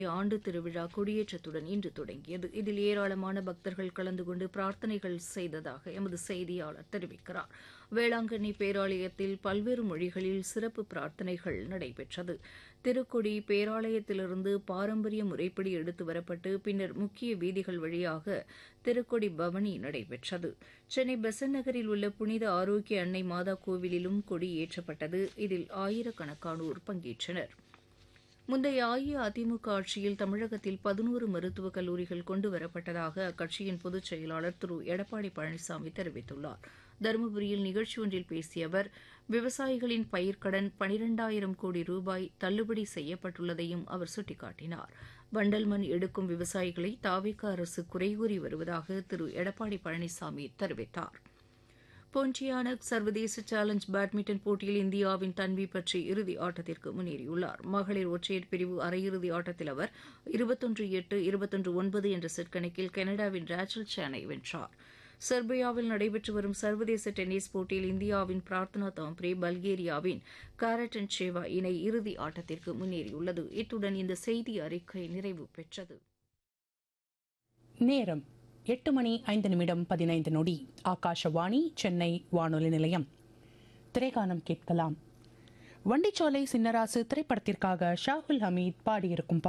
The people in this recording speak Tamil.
ஆண்டு திருவிழா கொடியேற்றத்துடன் இன்று தொடங்கியது இதில் ஏராளமான பக்தர்கள் கலந்து கொண்டு பிரார்த்தனைகள் செய்ததாக எமது செய்தியாளர் தெரிவிக்கிறார் வேளாங்கண்ணி பேராலயத்தில் பல்வேறு மொழிகளில் சிறப்பு பிரார்த்தனைகள் நடைபெற்றது திருக்கொடி பேராலயத்திலிருந்து பாரம்பரிய முறைப்படி எடுத்து வரப்பட்டு பின்னர் முக்கிய வீதிகள் வழியாக திருக்கொடி பவனி நடைபெற்றது சென்னை பெசன்ட் நகரில் உள்ள புனித ஆரோக்கிய அன்னை மாதா கோவிலிலும் கொடி ஏற்றப்பட்டது இதில் ஆயிரக்கணக்கானோர் பங்கேற்றனர் முந்தைய அஇஅதிமுக ஆட்சியில் தமிழகத்தில் பதினோரு மருத்துவக் கல்லூரிகள் கொண்டுவரப்பட்டதாக அக்கட்சியின் பொதுச் செயலாளர் திரு எடப்பாடி பழனிசாமி தெரிவித்துள்ளார் தருமபுரியில் நிகழ்ச்சி ஒன்றில் பேசிய அவர் விவசாயிகளின் பயிர்க்கடன் பனிரெண்டாயிரம் கோடி ரூபாய் தள்ளுபடி செய்யப்பட்டுள்ளதையும் அவர் சுட்டிக்காட்டினார் வண்டல் மண் எடுக்கும் விவசாயிகளை தாவிக அரசு குறைகூறி வருவதாக திரு எடப்பாடி பழனிசாமி தெரிவித்தார் போன்டியானக் சர்வதேச சேலஞ்ச் பேட்மிண்டன் போட்டியில் இந்தியாவின் தன்வி பற்றி இறுதி ஆட்டத்திற்கு முன்னேறியுள்ளார் மகளிர் ஒற்றையர் பிரிவு அரையிறுதி ஆட்டத்தில் அவர் இருபத்தொன்று எட்டு இருபத்தொன்று ஒன்பது என்ற செட் கணக்கில் கனடாவின் ரேச்சல் சேனை வென்றார் செர்பியாவில் நடைபெற்று வரும் சர்வதேச டென்னிஸ் போட்டியில் இந்தியாவின் பிரார்த்தனா தாம்ப்ரே பல்கேரியாவின் காரட்டன் சேவா இணை இறுதி ஆட்டத்திற்கு முன்னேறியுள்ளது இத்துடன் இந்த செய்தி அறிக்கை நிறைவு பெற்றது நேரம் எட்டு மணி ஐந்து நிமிடம் பதினைந்து நொடி ஆகாஷவாணி சென்னை வானொலி நிலையம் திரைகானம் கேட்கலாம் வண்டிச்சோலை சின்னராசு திரைப்படத்திற்காக ஷாகுல் ஹமீத் பாடியிருக்கும்